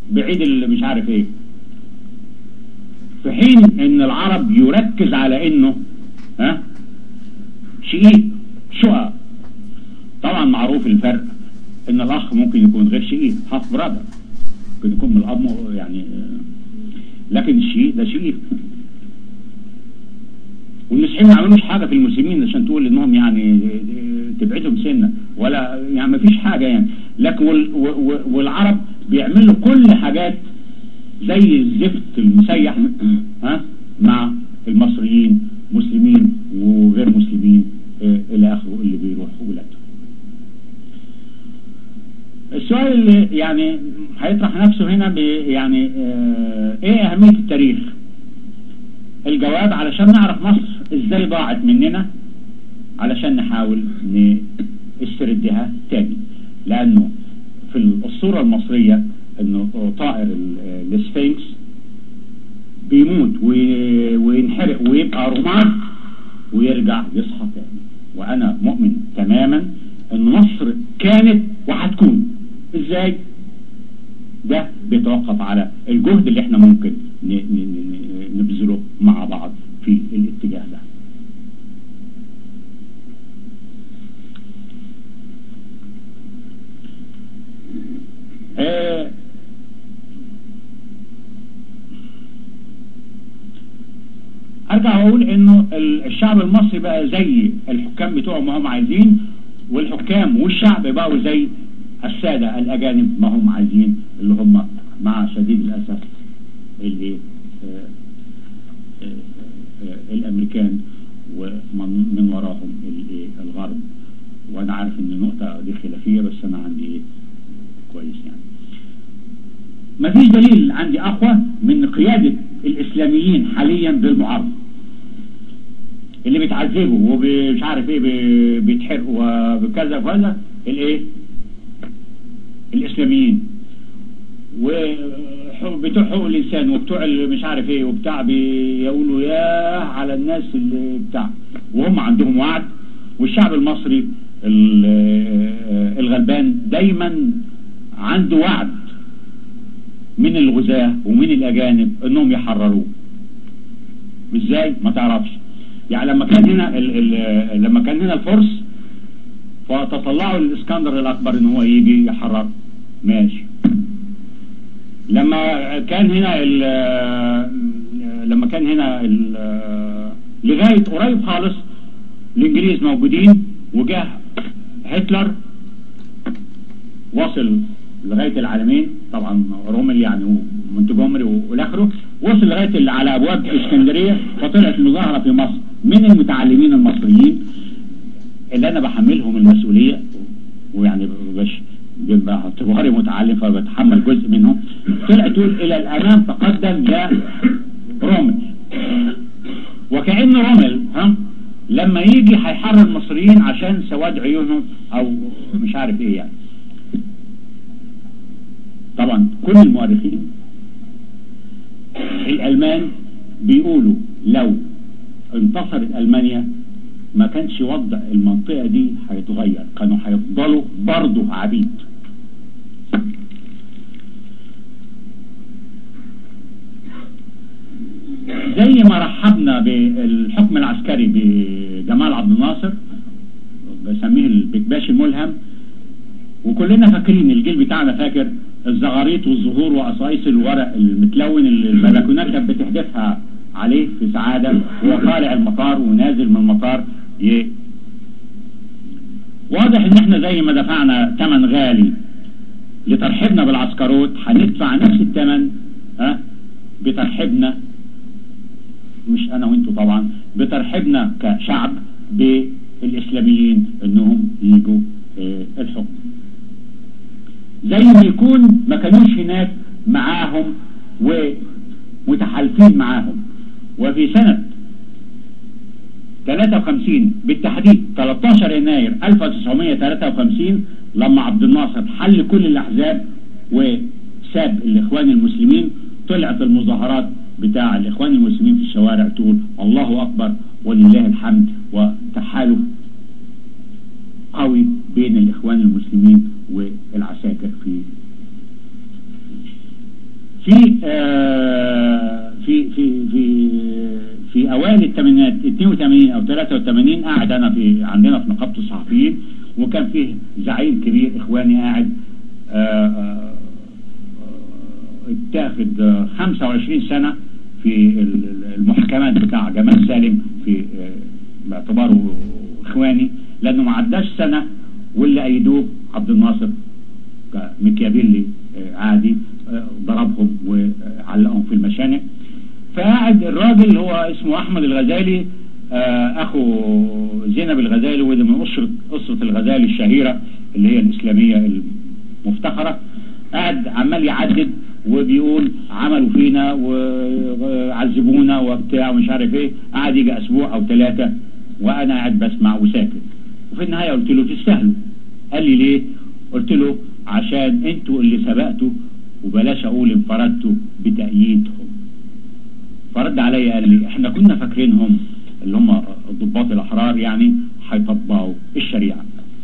بعيد اللي مش عارف ايه في حين ان العرب يركز على انه ها شقيق شقق طبعا معروف الفرق ان الاخ ممكن يكون غير شقيق هاف برادر ممكن يكون من الاب يعني لكن الشقيق ده شقيق والمسيحيين ما عملوش حاجه في المسلمين عشان تقول انهم يعني تبعدهم سنه ولا يعني ما فيش حاجه يعني لكن وال والعرب بيعملوا كل حاجات زي الزفت المسيح ها مع المصريين مسلمين وغير مسلمين اه الى اخره اللي بيروحوا بلادهم السؤال اللي يعني هيطرح نفسه هنا يعني اه ايه اهمية التاريخ الجواب علشان نعرف مصر ازاي ضاعت مننا علشان نحاول نستردها تاني لانه في الاسطورة المصرية انه طائر السفنكس بيموت وينحرق ويبقى رماد ويرجع يصحى تاني وانا مؤمن تماما ان مصر كانت وهتكون ازاي ده بيتوقف على الجهد اللي احنا ممكن نبذله مع بعض في الاتجاه ده آه ارجع واقول انه الشعب المصري بقى زي الحكام بتوعه ما هم عايزين والحكام والشعب بقوا زي السادة الاجانب ما هم عايزين اللي هم مع شديد الاسف اللي آه آه الامريكان ومن من وراهم الغرب وانا عارف ان النقطة دي خلافية بس انا عندي كويس يعني مفيش دليل عندي اقوى من قيادة الاسلاميين حاليا بالمعارضة اللي بيتعذبوا ومش عارف ايه بيتحرقوا وكذا وكذا الايه الاسلاميين وبتوع حقوق الانسان وبتوع مش عارف ايه وبتاع بيقولوا ياه على الناس اللي بتاع وهم عندهم وعد والشعب المصري الغلبان دايما عنده وعد من الغزاة ومن الأجانب انهم يحرروه ازاي ما تعرفش يعني لما كان هنا ال ال لما كان هنا الفرس فتطلعوا الاسكندر الاكبر ان هو يجي يحرر ماشي لما كان هنا لما كان هنا لغاية قريب خالص الانجليز موجودين وجاه هتلر وصل لغاية العالمين طبعا رومل يعني ومونتجومري والاخره وصل لغاية على ابواب اسكندرية فطلعت مظاهرة في مصر من المتعلمين المصريين اللي انا بحملهم المسؤولية ويعني باش بيبقى اعتباري متعلم فبتحمل جزء منهم طلع تقول الى الامام تقدم يا رومل وكأن رومل ها لما يجي هيحرر المصريين عشان سواد عيونهم او مش عارف ايه يعني طبعا كل المؤرخين الالمان بيقولوا لو انتصرت المانيا ما كانش وضع المنطقة دي هيتغير كانوا هيفضلوا برضه عبيد زي ما رحبنا بالحكم العسكري بجمال عبد الناصر بسميه البكباش الملهم وكلنا فاكرين الجيل بتاعنا فاكر الزغاريط والزهور وقصايص الورق المتلون اللي البلكونات كانت بتحدفها عليه في سعادة وهو طالع المطار ونازل من المطار ي... واضح ان احنا زي ما دفعنا ثمن غالي لترحيبنا بالعسكروت هندفع نفس الثمن ها بترحيبنا مش انا وانتوا طبعا بترحيبنا كشعب بالاسلاميين انهم يجوا اه الحكم زي ما يكون ما كانوش هناك معاهم ومتحالفين معاهم وفي سنة 53 بالتحديد 13 يناير 1953 لما عبد الناصر حل كل الأحزاب وساب الإخوان المسلمين طلعت المظاهرات بتاع الإخوان المسلمين في الشوارع تقول الله أكبر ولله الحمد وتحالف قوي بين الإخوان المسلمين والعساكر في في آه في في في في اوائل الثمانينات 82 او 83 قاعد انا في عندنا في نقابه الصحفيين وكان فيه زعيم كبير اخواني قاعد آه، آه، اتاخد آه، 25 سنة في ال- ال- المحكمات بتاع جمال سالم في آه، باعتباره اخواني لانه ما عداش سنة واللي ايدوه عبد الناصر ميكيافيلي آه، عادي آه، ضربهم وعلقهم في المشانق فقاعد الراجل هو اسمه احمد الغزالي آه، اخو زينب الغزالي وده من اسره اسره الغزالي الشهيره اللي هي الاسلاميه المفتخره قاعد عمال يعدد وبيقول عملوا فينا وعذبونا وبتاع ومش عارف ايه قعد يجي اسبوع او ثلاثه وانا قاعد بسمع وساكت وفي النهايه قلت له تستاهلوا قال لي ليه قلت له عشان انتوا اللي سبقتوا وبلاش اقول انفردتوا بتأييدهم فرد عليا قال لي احنا كنا فاكرينهم اللي هم الضباط الاحرار يعني هيطبقوا الشريعه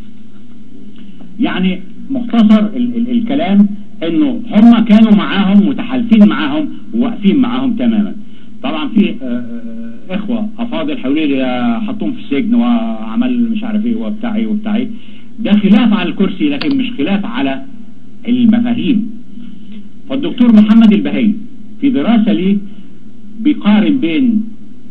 يعني مختصر ال ال الكلام انه هم كانوا معاهم متحالفين معاهم وواقفين معاهم تماما طبعا في آه، آه، اخوه افاضل هيقولوا لي آه، حطوهم في السجن وعمل مش عارف ايه وبتاع ايه وبتاع ايه ده خلاف على الكرسي لكن مش خلاف على المفاهيم فالدكتور محمد البهي في دراسه ليه بيقارن بين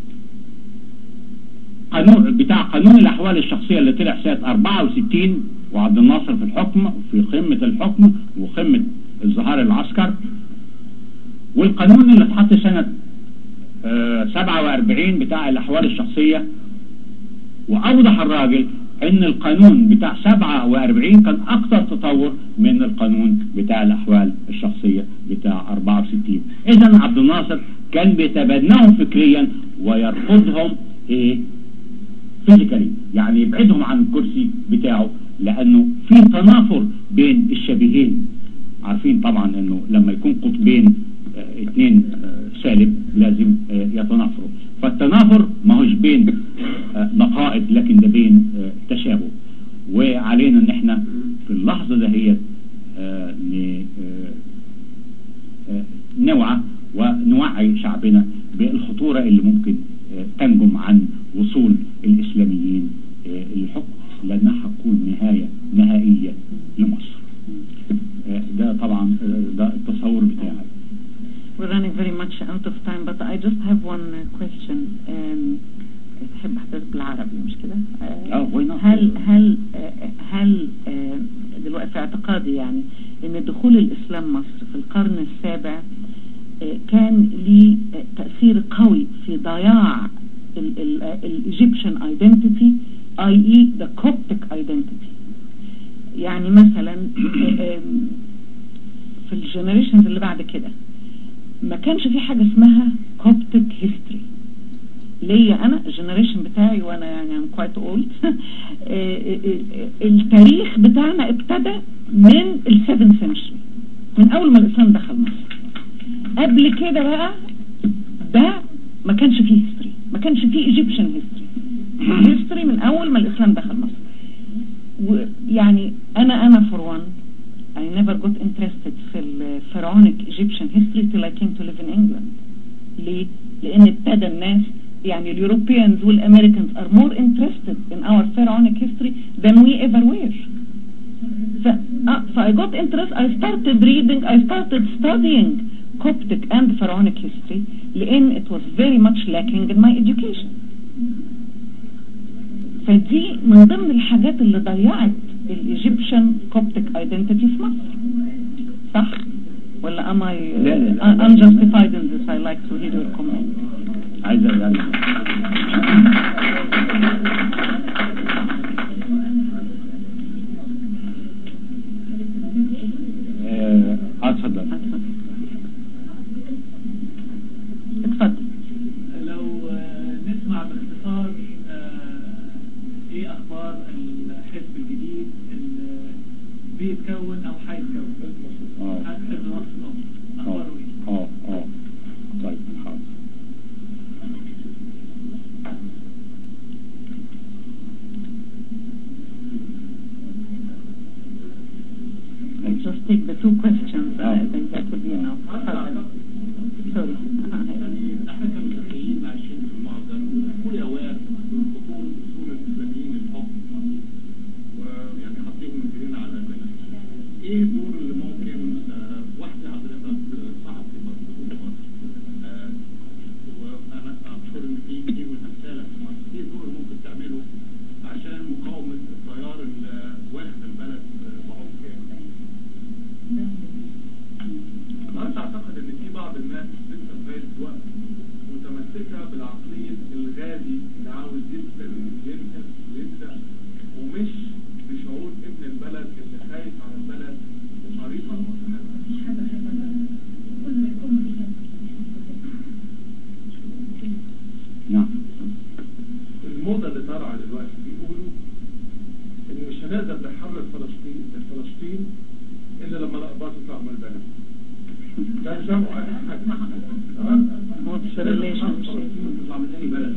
قانون بتاع قانون الاحوال الشخصيه اللي طلع سنه 64 وعبد الناصر في الحكم في قمه الحكم وقمه ازدهار العسكر والقانون اللي اتحط سنه آه، 47 بتاع الاحوال الشخصيه واوضح الراجل ان القانون بتاع 47 كان اكثر تطور من القانون بتاع الاحوال الشخصيه بتاع 64 اذا عبد الناصر كان بيتبناهم فكريا ويرفضهم ايه فيزيكالي يعني يبعدهم عن الكرسي بتاعه لانه في تنافر بين الشبيهين عارفين طبعا انه لما يكون قطبين آه، اتنين آه، سالب لازم آه، يتنافروا فالتنافر ما هوش بين آه، نقائض لكن ده بين آه، تشابه وعلينا ان احنا في اللحظة دهيت آه، ن- آه، آه، نوعى ونوعي شعبنا بالخطورة اللي ممكن آه، تنجم عن وصول الإسلاميين آه، للحكم لأنها هتكون نهاية نهائية لمصر آه، ده طبعا آه، ده التصور بتاعي We're running very much out of time, but I just have one uh, question. Um, تحب احتفظ بالعربي مش كده؟ آه، آه، why not? هل هل آه، هل آه، دلوقتي في اعتقادي يعني ان دخول الاسلام مصر في القرن السابع آه، كان ليه آه، تأثير قوي في ضياع الايجيبشن ايدنتيتي اي اي ذا كوبتك ايدنتيتي يعني مثلا آه، آم، في الجنريشنز اللي بعد كده ما كانش في حاجة اسمها كوبتك هيستوري ليا انا الجنريشن بتاعي وانا يعني I'm quite old التاريخ بتاعنا ابتدى من ال 7 century من اول ما الاسلام دخل مصر قبل كده بقى ده ما كانش فيه هيستوري ما كانش فيه ايجيبشن هيستوري هيستوري من اول ما الاسلام دخل مصر ويعني انا انا for one I never got interested في الفرعونيك Egyptian history till I came to live in England ليه؟ لأن ابتدى الناس يعني اليوروبيانز والامريكانز are more interested in our pharaonic history than we ever were. ف, uh, so I got interest, I started reading, I started studying Coptic and pharaonic history لأن it was very much lacking in my education. فدي من ضمن الحاجات اللي ضيعت الايجيبشن كوبتك ايدنتيتي في مصر صح ولا am I uh, لا، لا، لا. unjustified in this I like to hear your comment عايز يعني آه، اتفضل اتفضل لو آه، نسمع باختصار آه، ايه اخبار الحزب الجديد اللي بيتكون او هيتكون آه. حزب مصر الأم. اه اخباره ايه اه اه طيب حاضر بعض الناس لسه لغايه دلوقتي متمسكه بالعقليه الغازي اللي عاوز يسرق وينهب ويبدا ومش بشعور ابن البلد اللي خايف على البلد وحريص على مصلحتها نعم الموضه اللي طالعه دلوقتي بيقولوا ان مش هنقدر نحرر فلسطين فلسطين الا لما الاقباط يطلعوا من البلد ده مش سامعوا اي حاجه تمام؟ What's the لازم relationship? فلسطين تطلع من اي بلد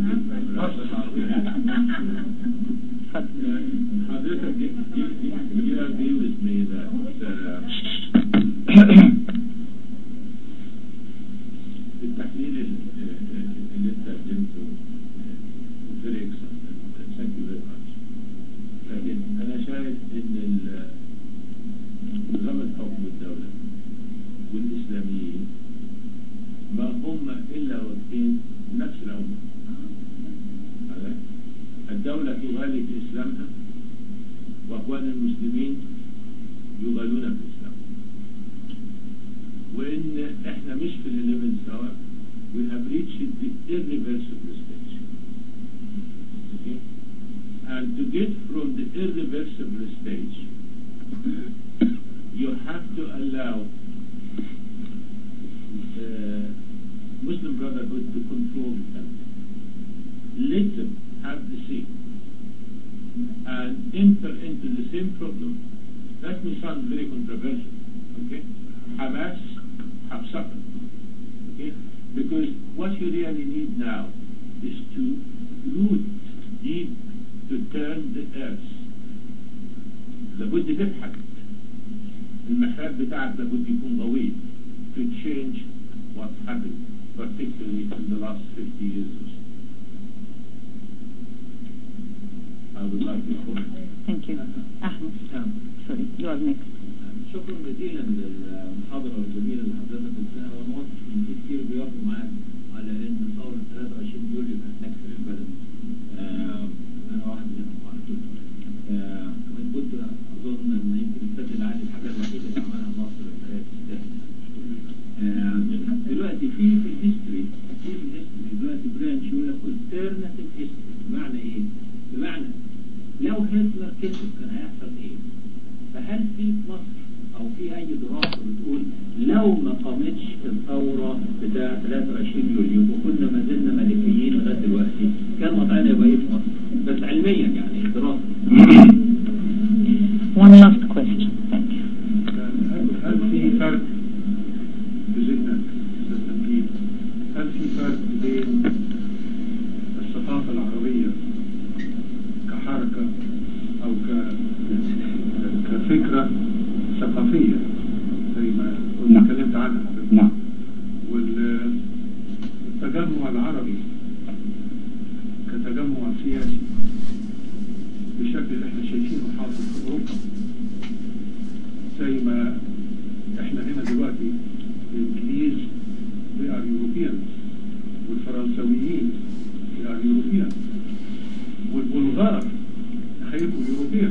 اتفضل حضرتك دي دي دي you agree with me that uh, التحليل ال- اللي انت قدمته uh, very excellent thank you very much لكن انا شايف ان ال- نظام الحكم الدولة والاسلاميين ما هم الا واخدين نفس العمر على؟ الدولة تغالي في إسلامها وأخوان المسلمين يغالون في الإسلام وإن إحنا مش في الإليفن سوا we have reached the irreversible stage okay? and to get from the irreversible stage you have to allow uh, Muslim Brotherhood to control the country let them have the seat and enter into the same problem. That may sound very controversial, okay? Hamas have suffered, okay? Because what you really need now is to root deep to turn the earth. لابد تبحث المخاب بتاعك لابد يكون قوي to change what happened particularly in the last 50 years or so. I would like to comment. Thank you. أحمد sorry you are next شكرا جزيلا للمحاضرة الجميلة اللي حضرتك قلتها وانا واثق ان في كتير بيقفوا معاك على ان ثورة 23 يوليو كانت نكسة للبلد. آه، انا واحد منهم على طول. آه، كمان كنت اظن ان يمكن السد العالي الحاجة الوحيدة اللي عملها مصر في الحياة تستاهل. آه، دلوقتي في في الهيستوري في في الهيستوري دلوقتي برانش يقول لك alternative history بمعنى ايه؟ بمعنى لو هتلر كسب كان هيحصل ايه؟ فهل في في مصر او في اي دراسه بتقول لو ما قامتش الثوره بتاع 23 يوليو وكنا ما زلنا ملكيين لغايه دلوقتي كان وضعنا يبقى ايه في مصر؟ بس علميا يعني دراسه. one last question thank you هل هل في فرق في ذهنك أستاذ تنجيب هل في فرق بين الثقافة العربية كحركة أو ك كفكرة ثقافية زي ما قلت نعم. اتكلمت عنها نعم والتجمع العربي كتجمع سياسي بالشكل اللي احنا شايفينه حاصل في أوروبا زي ما احنا هنا دلوقتي الانجليز they are Europeans والفرنسويين they are Europeans والبلغار هيبقوا Europeans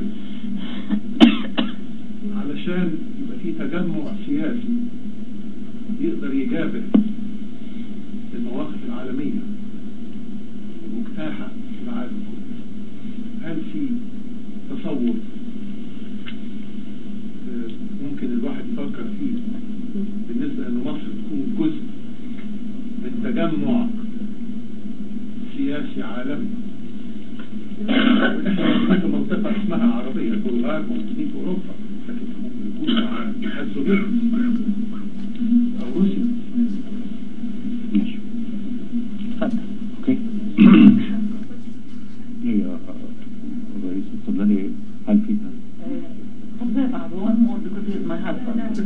علشان يبقى في تجمع سياسي يقدر يجابه المواقف العالمية المجتاحة في العالم كله هل في تصور آه، ممكن الواحد يفكر فيه بالنسبة ان مصر تكون جزء من تجمع سياسي عالمي احنا موجودين في منطقة اسمها عربية البلغار موجودين في اوروبا لكن ممكن يكونوا مع الاتحاد السوفيتي او روسيا ماشي اتفضل اوكي ايه يا رئيس اتفضلي هل في طب بعد one more because he is my husband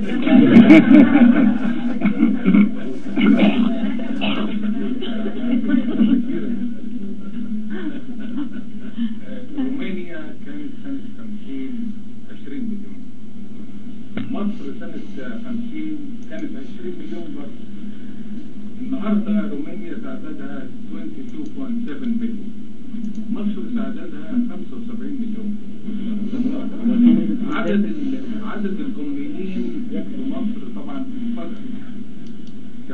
رومانيا كانت سنة 50 20 مليون مصر سنة 50 كانت 20 مليون برضه النهاردة رومانيا تعدادها 22.7 مليون مصر تعدادها 75 مليون عدد ال- عدد الجمهوريين في مصر طبعا فرق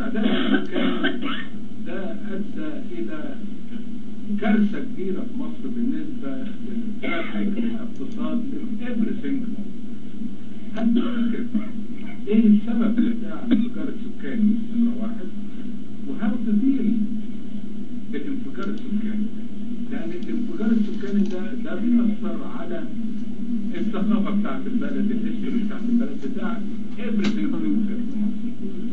تعداد السكان ده ادى الى كارثه كبيره في مصر بالنسبه للترافيك للاقتصاد لافري سنجل هل تفتكر ايه السبب بتاع انفجار السكاني نمره واحد وهل تدير الانفجار السكاني لان الانفجار السكاني ده ده بيأثر على الثقافه بتاعت البلد الهيستوري بتاعت البلد بتاع everything في مصر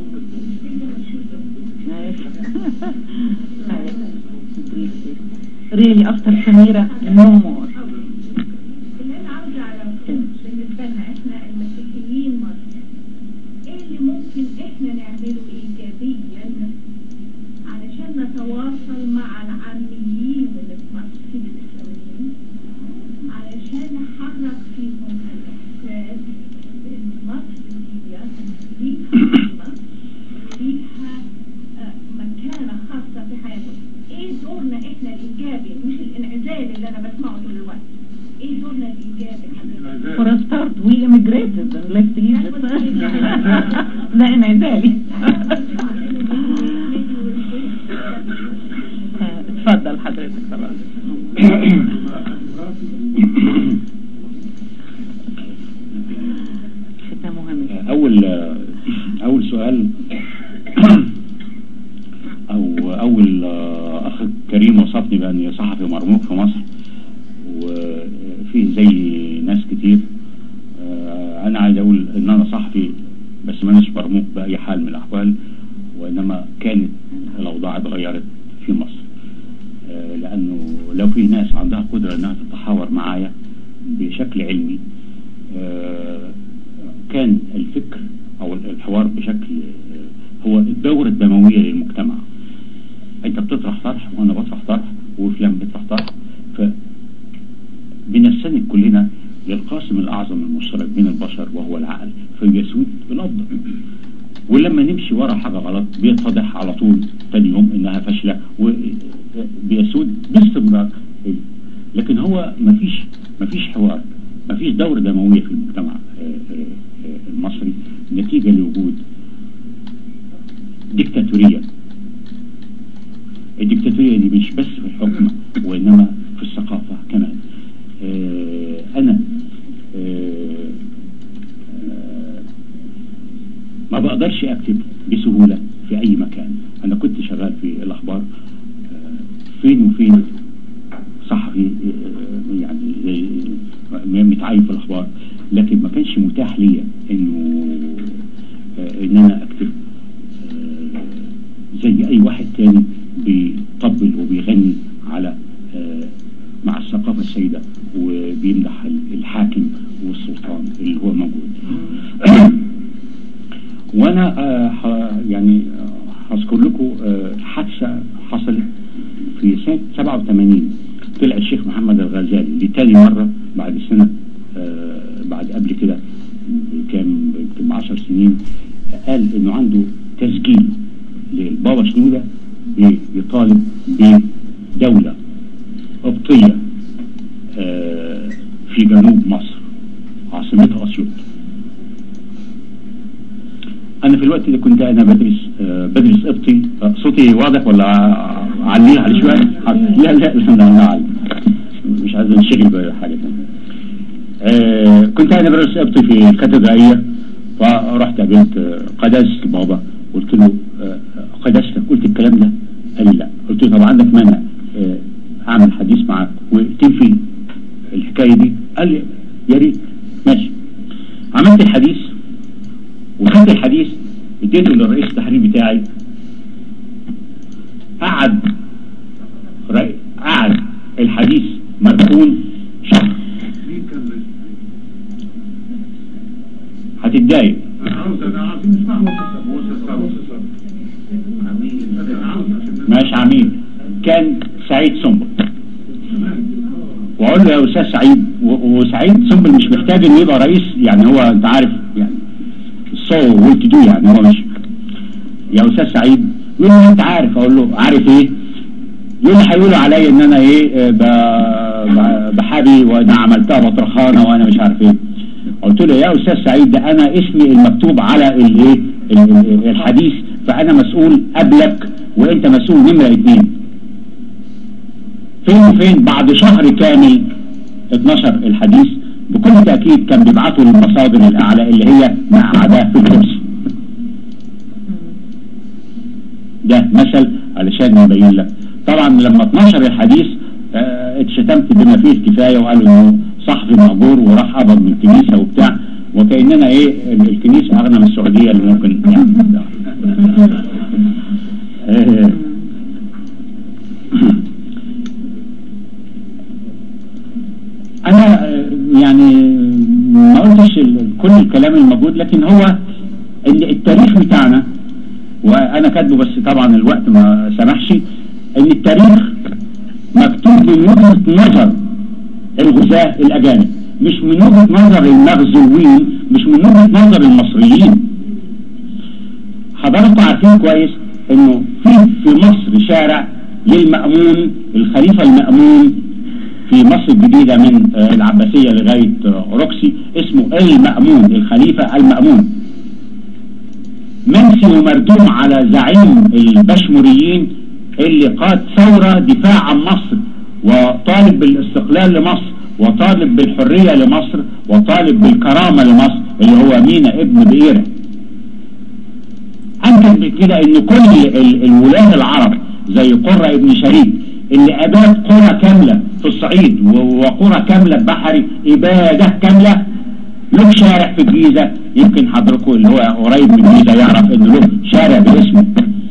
really after Samira no more اللي انا عاوزه اعرفه بالنسبه لنا احنا المسيحيين مصر ايه اللي ممكن احنا نعمله ايجابيا علشان نتواصل مع العاميين اللي في مصر في الاسلاميين علشان نحرك فيهم الاحساس بان مصر هي ليها قيمه وليها آه، مكانه خاصه في حياتهم ايه دورنا احنا الايجابي مش الانعزال اللي انا بسمعه طول الوقت ايه دورنا الايجابي حضرتك for a start we immigrated and left Egypt ده انعزالي آه، اتفضل حضرتك خلاص ختام مهم اول اول سؤال او اول اخ كريم وصفني باني صحفي مرموق في مصر وفيه زي ناس كتير آه، انا عايز اقول ان انا صحفي بس مانيش مرموق باي حال من الاحوال وانما كانت الاوضاع اتغيرت في مصر آه، لانه لو في ناس عندها قدره انها تتحاور معايا بشكل علمي آه، كان الفكر او الحوار بشكل آه، هو الدورة الدموية للمجتمع انت بتطرح طرح وانا بطرح طرح وفلان بيطرح طرح ف بنستند كلنا للقاسم الاعظم المشترك بين البشر وهو العقل فبيسود الافضل ولما نمشي ورا حاجه غلط بيتضح على طول تاني يوم انها فاشله وبيسود باستمرار لكن هو مفيش مفيش حوار مفيش دورة دموية في المجتمع آه، آه، آه، المصري نتيجة لوجود ديكتاتورية الديكتاتورية دي مش بس في الحكم وإنما في الثقافة كمان آه، أنا آه، آه، ما بقدرش أكتب بسهولة في أي مكان أنا كنت شغال في الأخبار آه، فين وفين صحفي آه، يعني زي متعين في الأخبار لكن ما كانش متاح ليا إنه آه، إن أنا أكتب آه، زي أي واحد تاني بيطبل وبيغني على آه، مع الثقافة السيدة وبيمدح الحاكم والسلطان اللي هو موجود وانا آه، ح- يعني آه، هذكر لكم آه، حادثة حصلت في سنة 87 طلع الشيخ محمد الغزالي لتاني مرة بعد سنة آه، بعد قبل كده كان يمكن 10 سنين قال انه عنده تسجيل للبابا شنودة بي- بيطالب بدولة قبطية آه، في جنوب مصر عاصمتها أسيوط أنا في الوقت ده كنت أنا بدرس آه، بدرس قبطي آه، صوتي واضح ولا عليه عليه شوية؟ لا لا لا لا أنا عالي مش عايز انشغل بحاجة تانية آه، كنت أنا بدرس قبطي في الكاتدرائية فرحت قابلت آه، قداسة البابا قلت له آه، قداستك قلت الكلام ده؟ قال لي لا قلت له طب عندك مانع آه، أعمل حديث معاك وتنفي الحكاية دي قال لي يا ريت ماشي عملت الحديث وخدت الحديث اديته للرئيس التحرير بتاعي قعد رأي- قعد الحديث مركون شهر مين كان رئيس هتتضايق انا عاوز انا عاوزين نسمع موسى صار موسى صار انا عاوز عشان ماشي عميل كان سعيد سنبل تمام واقول له يا استاذ سعيد و- وسعيد سنبل مش محتاج انه يبقى رئيس يعني هو انت عارف يعني سو ويل دو يعني هو مش يا استاذ سعيد يقول لي انت عارف اقول له عارف ايه يقول لي هيقولوا عليا ان انا ايه آه، ب- ب- بحابي وانا عملتها بطرخانه وانا مش عارف ايه قلت له يا استاذ سعيد ده انا اسمي المكتوب على الايه ال- ال- الحديث فانا مسؤول قبلك وانت مسؤول نمرة اتنين فين وفين بعد شهر كامل 12 الحديث بكل تأكيد كان بيبعتوا للمصادر الأعلى اللي هي مقعدة في الكرسي ده مثل علشان نبين لك طبعا لما 12 الحديث آه، اتشتمت بما فيه الكفاية وقالوا انه صحفي مأجور وراح قبض من الكنيسة وبتاع وكأننا ايه ال- الكنيسة اغنى من السعودية اللي ممكن يعني آه، انا آه، يعني ما قلتش ال- كل الكلام الموجود لكن هو ان التاريخ بتاعنا وانا كاتبه بس طبعا الوقت ما سمحش ان التاريخ مكتوب من وجهة نظر الغزاة الاجانب مش من وجهة نظر المغزوين مش من وجهة نظر المصريين حضراتكم عارفين كويس انه في في مصر شارع للمأمون الخليفة المأمون في مصر الجديدة من آه، العباسية لغاية آه، روكسي اسمه المأمون الخليفة المأمون منسي ومردوم على زعيم البشمريين اللي قاد ثورة دفاع عن مصر وطالب بالاستقلال لمصر وطالب بالحرية لمصر وطالب بالكرامة لمصر اللي هو مينا ابن بئيرة أنكد بكده إن كل ال- الولاة العرب زي قرة ابن شريك اللي أباد قرى كاملة في الصعيد و- وقرى كاملة في بحري إبادة كاملة له شارع في الجيزة يمكن حضراتكم اللي هو قريب من الجيزة يعرف إن له شارع باسمه